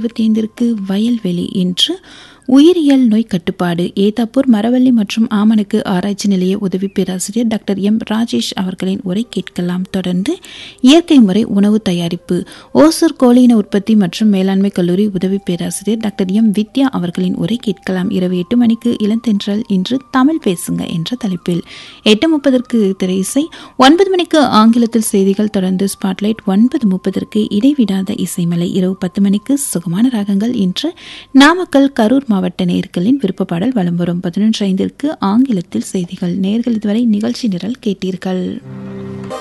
இருபத்தி ஐந்திற்கு வயல்வெளி இன்று உயிரியல் நோய் கட்டுப்பாடு ஏதாப்பூர் மரவள்ளி மற்றும் ஆமணுக்கு ஆராய்ச்சி நிலைய உதவி பேராசிரியர் டாக்டர் எம் ராஜேஷ் அவர்களின் உரை கேட்கலாம் தொடர்ந்து இயற்கை முறை உணவு தயாரிப்பு ஓசூர் கோழியின உற்பத்தி மற்றும் மேலாண்மை கல்லூரி உதவி பேராசிரியர் டாக்டர் எம் வித்யா அவர்களின் உரை கேட்கலாம் இரவு எட்டு மணிக்கு இளந்தென்றல் இன்று தமிழ் பேசுங்க என்ற தலைப்பில் எட்டு முப்பதற்கு திரையிசை ஒன்பது மணிக்கு ஆங்கிலத்தில் செய்திகள் தொடர்ந்து ஸ்பாட்லைட் ஒன்பது முப்பதற்கு இடைவிடாத இசைமலை இரவு பத்து மணிக்கு சுகமான ராகங்கள் இன்று நாமக்கல் கரூர் மாவட்ட நேர்களின் விருப்ப பாடல் வலம் வரும் பதினொன்று ஐந்திற்கு ஆங்கிலத்தில் செய்திகள் நேர்கள் இதுவரை நிகழ்ச்சி நிரல் கேட்டீர்கள்